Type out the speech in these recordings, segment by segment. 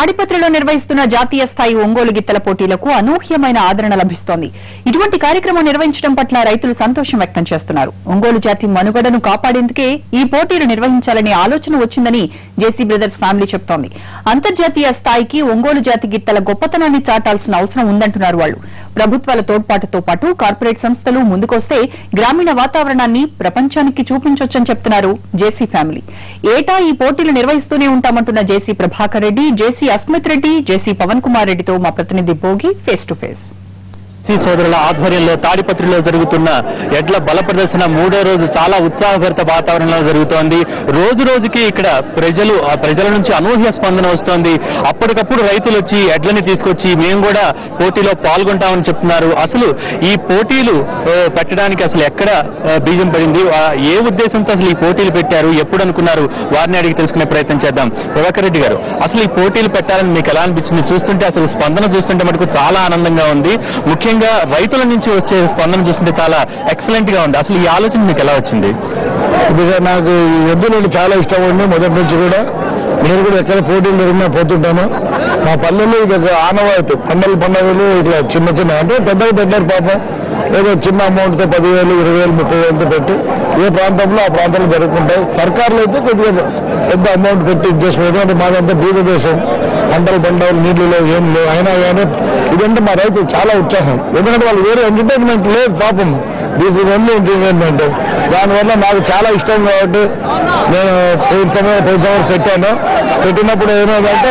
తాడిపత్రిలో నిర్వహిస్తున్న జాతీయ స్థాయి ఒంగోలు గిత్తల పోటీలకు అనూహ్యమైన ఆదరణ లభిస్తోంది ఇటువంటి కార్యక్రమం నిర్వహించడం పట్ల రైతులు సంతోషం వ్యక్తం చేస్తున్నారు ఒంగోలు జాతి మనుగడను కాపాడేందుకే ఈ పోటీలు నిర్వహించాలనే ఆలోచన వచ్చిందని జేసీ బ్రదర్స్ ఫ్యామిలీ చెబుతోంది అంతర్జాతీయ స్థాయికి ఒంగోలు జాతి గిత్తల గొప్పతనాన్ని చాటాల్సిన అవసరం ఉందంటున్నారు వాళ్ళు ప్రభుత్వాల తోడ్పాటుతో పాటు కార్పొరేట్ సంస్థలు ముందుకొస్తే గ్రామీణ వాతావరణాన్ని ప్రపంచానికి చూపించొచ్చని చెప్తున్నారు జేసీ ఫ్యామిలీ ఏటా ఈ పోటీలు నిర్వహిస్తూనే ఉంటామంటున్న జేసీ ప్రభాకర్ రెడ్డి జేసీ అస్మిత్ రెడ్డి జేసీ పవన్ కుమార్ రెడ్డితో మా ప్రతినిధి Bhogi face to face SC సోదరుల ఆధ్వర్యంలో తాడిపత్రిలో జరుగుతున్న ఎడ్ల బల ప్రదర్శన మూడో రోజు చాలా ఉత్సాహభరిత వాతావరణంలో జరుగుతోంది రోజు రోజుకి ఇక్కడ ప్రజలు ఆ ప్రజల నుంచి అనూహ్య స్పందన వస్తోంది అప్పటికప్పుడు రైతులు వచ్చి ఎడ్లని తీసుకొచ్చి మేము కూడా పోటీలో పాల్గొంటామని చెప్తున్నారు అసలు ఈ పోటీలు ఆ, పెట్టడానికి అసలు ఎక్కడ ఆ, బీజం పడింది ఆ, ఏ ఉద్దేశంతో అసలు ఈ పోటీలు పెట్టారు ఎప్పుడు అనుకున్నారు వారిని అడిగి తెలుసుకునే ప్రయత్నం చేద్దాం ప్రభాకర్ రెడ్డి గారు అసలు ఈ పోటీలు పెట్టాలని మీకు ఎలా అనిపించింది చూస్తుంటే అసలు స్పందన చూస్తుంటే మటుకు చాలా ఆనందంగా ఉంది ముఖ్యంగా రైతుల నుంచి వచ్చే స్పందన చూస్తుంటే చాలా ఎక్సలెంట్ గా ఉంది అసలు ఈ ఆలోచన మీకు ఎలా వచ్చింది ఇదిగా నాకు ఈ ఎద్దులు చాలా ఇష్టం అండి మొదటి నుంచి కూడా నేను కూడా ఎక్కడ పోటీలు జరిగినా పోతుంటాను మా పల్లెల్లో ఇది ఒక ఆనవాయితీ పండగ పండుగలు ఇట్లా చిన్న చిన్న అంటే పెద్దగా పెట్టారు పాపం ఏదో చిన్న అమౌంట్తో పదివేలు ఇరవై వేలు ముప్పై వేలతో పెట్టి ఏ ప్రాంతంలో ఆ ప్రాంతంలో జరుగుతుంటాయి సర్కార్లు అయితే కొద్దిగా పెద్ద అమౌంట్ పెట్టి ఇచ్చేసుకోవాలి ఎందుకంటే మాదంతా బీద దేశం పంటలు పంటలు నీళ్లు లేవు ఏం లేవు అయినా కానీ ఇదంటే మా రైతు చాలా ఉత్సాహం ఎందుకంటే వాళ్ళు వేరే ఎంటర్టైన్మెంట్ లేదు పాపం దిస్ ఇస్ ఓన్లీ ఎంటర్టైన్మెంట్ దానివల్ల నాకు చాలా ఇష్టం కాబట్టి నేను పోయిన సమయం పోయిన సమయం పెట్టాను పెట్టినప్పుడు ఏమైందంటే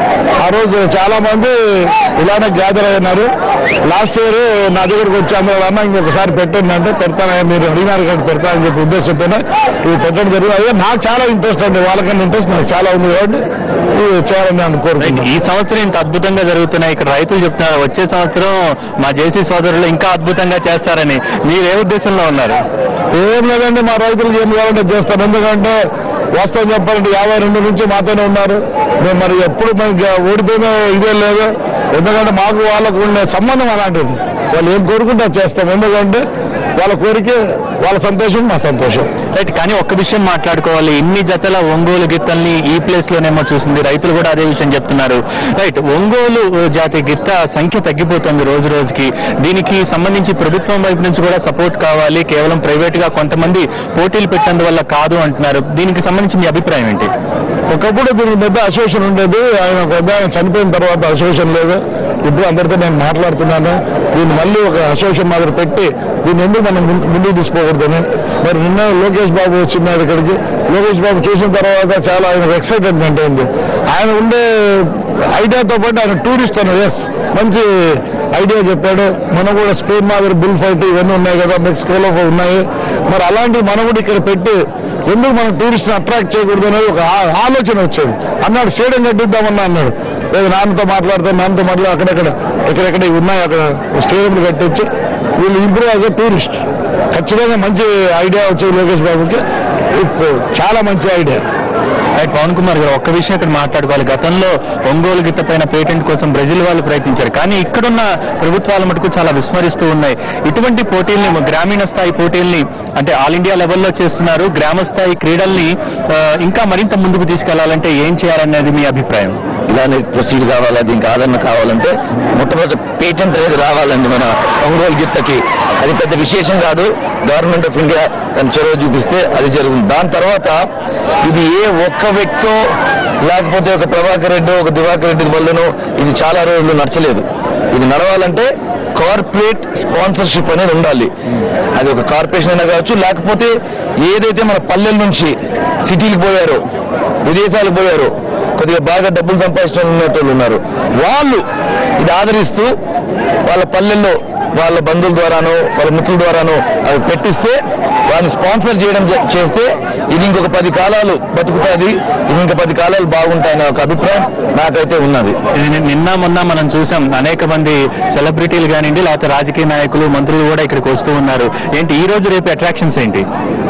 ఆ రోజు చాలా మంది ఇలానే గ్యాదర్ అయినారు లాస్ట్ ఇయర్ నా దగ్గరకు వచ్చి అందరూ అన్న ఇంకొకసారి పెట్టండి అంటే పెడతానయ్యా మీరు అడిగినారు కాబట్టి పెడతానని చెప్పి ఉద్దేశంతోనే ఇది పెట్టడం జరిగింది అదే నాకు చాలా ఇంట్రెస్ట్ అండి వాళ్ళకన్నా ఇంట్రెస్ట్ నాకు చాలా ఉంది కాబట్టి ఇది చేయాలని నేను రైట్ కోరుకుంటున్నాను ఈ సంవత్సరం ఇంత అద్భుతంగా జరుగుతున్నాయి ఇక్కడ రైతులు చెప్తున్నారు వచ్చే సంవత్సరం మా జేసీ సోదరులు ఇంకా అద్భుతంగా చేస్తారని మీరు ఏ ఉద్దేశంలో ఉన్నారు ఏం లేదండి మా రైతులు ఏం కావాలంటే చేస్తాను ఎందుకంటే వాస్తవం చెప్పాలంటే యాభై రెండు నుంచి మాతోనే ఉన్నారు మేము మరి ఎప్పుడు మనకి ఓడిపోయిన ఇదే లేదు ఎందుకంటే మాకు వాళ్ళకు ఉండే సంబంధం అలాంటిది వాళ్ళు ఏం కోరుకుంటే అది చేస్తాం ఎందుకంటే వాళ్ళ కోరిక వాళ్ళ సంతోషం మా సంతోషం రైట్ కానీ ఒక్క విషయం మాట్లాడుకోవాలి ఇన్ని జతల ఒంగోలు గిత్తల్ని ఈ ప్లేస్ లోనేమో చూసింది రైతులు కూడా అదే విషయం చెప్తున్నారు రైట్ ఒంగోలు జాతి గిత్త సంఖ్య తగ్గిపోతుంది రోజు రోజుకి దీనికి సంబంధించి ప్రభుత్వం వైపు నుంచి కూడా సపోర్ట్ కావాలి కేవలం ప్రైవేట్ గా కొంతమంది పోటీలు పెట్టినందువల్ల కాదు అంటున్నారు దీనికి సంబంధించి మీ అభిప్రాయం ఏంటి ఒకప్పుడు దీనికి పెద్ద అసోసియేషన్ ఉండేది ఆయన పెద్ద ఆయన చనిపోయిన తర్వాత అసోసియేషన్ లేదు ఇప్పుడు అందరితో నేను మాట్లాడుతున్నాను దీన్ని మళ్ళీ ఒక అసోసియేషన్ మాదిరి పెట్టి దీన్ని ఎందుకు మనం ముందు- ముందుకు తీసుకోకూడదని మరి నిన్న లోకేష్ బాబు వచ్చినాడు ఇక్కడికి లోకేష్ బాబు చూసిన తర్వాత చాలా ఆయన ఎక్సైటెడ్మెంట్ అయింది ఆయన ఉండే ఐడియాతో పాటు ఆయన టూరిస్ట్ అన్న ఎస్ మంచి ఐడియా చెప్పాడు మనం కూడా స్పెయిన్ మాదిరి బుల్ ఫైట్ ఇవన్నీ ఉన్నాయి కదా మెక్సికోలో ఉన్నాయి మరి అలాంటివి మనం కూడా ఇక్కడ పెట్టి ఎందుకు మనం టూరిస్ట్ అట్రాక్ట్ చేయకూడదు అనేది ఒక ఆ- ఆలోచన వచ్చేది అన్నాడు స్టేడియం కట్టిద్దామన్నా అన్నాడు లేదు నాన్నతో మాట్లాడతాం నాన్నతో మాట్లాడి అక్కడెక్కడ ఎక్కడెక్కడ ఇవి ఉన్నాయి అక్కడ స్టేడియంలు కట్టించి వీళ్ళు ఇంప్రూవ్ యాజ్ ఎ టూరిస్ట్ ఖచ్చితంగా మంచి ఐడియా వచ్చేది లోకేష్ బాబుకి ఇట్స్ చాలా మంచి ఐడియా రైట్ పవన్ కుమార్ గారు ఒక్క విషయం ఇక్కడ మాట్లాడుకోవాలి గతంలో ఒంగోలు గిత్త పైన పేటెంట్ కోసం బ్రెజిల్ వాళ్ళు ప్రయత్నించారు కానీ ఇక్కడున్న ప్రభుత్వాలు మటుకు చాలా విస్మరిస్తూ ఉన్నాయి ఇటువంటి పోటీల్ని గ్రామీణ స్థాయి పోటీల్ని అంటే ఆల్ ఇండియా లెవెల్లో చేస్తున్నారు గ్రామ స్థాయి క్రీడల్ని ఆ, ఇంకా మరింత ముందుకు తీసుకెళ్లాలంటే ఏం చేయాలనేది మీ అభిప్రాయం ఇలానే ప్రొసీడ్ కావాలా దీనికి ఆదరణ కావాలంటే మొట్టమొదటి పేటెంట్ అనేది రావాలండి మన ఒంగోలు గిత్తకి అది పెద్ద విశేషం కాదు గవర్నమెంట్ ఆఫ్ ఇండియా తన చొరవ చూపిస్తే అది జరుగుతుంది దాని తర్వాత ఇది ఏ ఒక్క వ్యక్తో లేకపోతే ఒక ప్రభాకర్ రెడ్డి ఒక దివాకర్ రెడ్డి వల్లనో ఇది చాలా రోజులు నచ్చలేదు ఇది నడవాలంటే కార్పొరేట్ స్పాన్సర్షిప్ అనేది ఉండాలి అది ఒక కార్పొరేషన్ అయినా కావచ్చు లేకపోతే ఏదైతే మన పల్లెల నుంచి సిటీలకు పోయారో విదేశాలకు పోయారో కొద్దిగా బాగా డబ్బులు సంపాదించిన ఉన్నట్టు ఉన్నారు వాళ్ళు ఇది ఆదరిస్తూ వాళ్ళ పల్లెల్లో వాళ్ళ బంధువుల ద్వారానో వాళ్ళ మిత్రుల ద్వారానో అవి పెట్టిస్తే వాళ్ళని స్పాన్సర్ చేయడం చే- చేస్తే ఇది ఇంకొక పది కాలాలు బతుకుతుంది ఇది ఇంకా పది కాలాలు బాగుంటాయనే ఒక అభిప్రాయం నాకైతే ఉన్నది ఇది ని- నిన్న మొన్న మనం చూసాం అనేక మంది సెలబ్రిటీలు కానివ్వండి లేకపోతే రాజకీయ నాయకులు మంత్రులు కూడా ఇక్కడికి వస్తూ ఉన్నారు ఏంటి ఈ రోజు రేపు అట్రాక్షన్స్ ఏంటి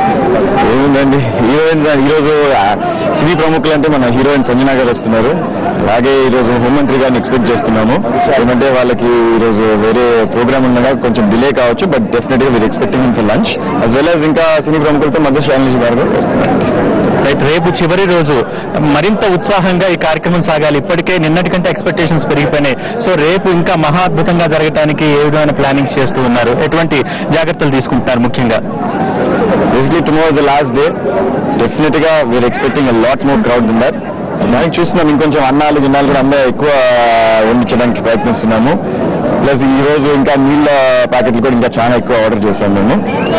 ఏముందండి హీరోయిన్ ఈరోజు సినీ ప్రముఖులు అంటే మన హీరోయిన్ సంజన గారు వస్తున్నారు అలాగే ఈరోజు హోంమంత్రి గారిని ఎక్స్పెక్ట్ చేస్తున్నాము ఏమంటే వాళ్ళకి ఈరోజు వేరే ప్రోగ్రామ్ ఉండగా కొంచెం డిలే కావచ్చు బట్ డెఫినెట్ గా వీరు expecting for lunch as well as ఇంకా సినీ ప్రముఖులతో మధ్య శ్రావణి గారు కూడా వస్తున్నారు రైట్ రేపు చివరి రోజు మరింత ఉత్సాహంగా ఈ కార్యక్రమం సాగాలి ఇప్పటికే నిన్నటి కంటే ఎక్స్పెక్టేషన్స్ పెరిగిపోయినాయి సో రేపు ఇంకా మహా అద్భుతంగా జరగడానికి ఏ విధమైన ప్లానింగ్స్ చేస్తూ ఉన్నారు ఎటువంటి జాగ్రత్తలు తీసుకుంటున్నారు ముఖ్యంగా basically tomorrow the last day definite గా we're expecting lot more crowd in that దానికి చూస్తున్నాం ఇంకొంచెం అన్నాలు గిన్నాలు కూడా అందరూ ఎక్కువ వండించడానికి ప్రయత్నిస్తున్నాము ప్లస్ ఈ రోజు ఇంకా నీళ్ళ ప్యాకెట్లు కూడా ఇంకా చాలా ఎక్కువ ఆర్డర్ చేశాం మేము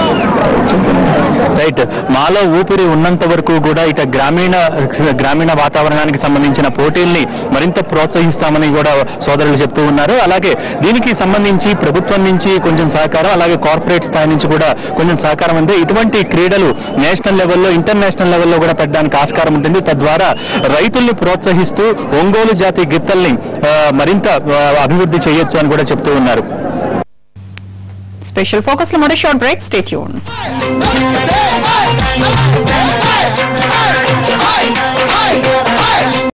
రైట్ మాలో ఊపిరి ఉన్నంత వరకు కూడా ఇక గ్రామీణ గ్రామీణ వాతావరణానికి సంబంధించిన పోటీల్ని మరింత ప్రోత్సహిస్తామని కూడా సోదరులు చెప్తూ ఉన్నారు అలాగే దీనికి సంబంధించి ప్రభుత్వం నుంచి కొంచెం సహకారం అలాగే కార్పొరేట్ స్థాయి నుంచి కూడా కొంచెం సహకారం ఉంది ఇటువంటి క్రీడలు నేషనల్ లెవెల్లో ఇంటర్నేషనల్ లెవెల్లో కూడా పెట్టడానికి ఆస్కారం ఉంటుంది తద్వారా రైతుల్ని ప్రోత్సహిస్తూ ఒంగోలు జాతి గిత్తల్ని ఆ, మరింత ఆ, అభివృద్ధి చేయొచ్చు అని కూడా చెప్తూ ఉన్నారు స్పెషల్ ఫోకస్ లో మరో షార్ట్ బ్రేక్ స్టేట్యూన్ Hey!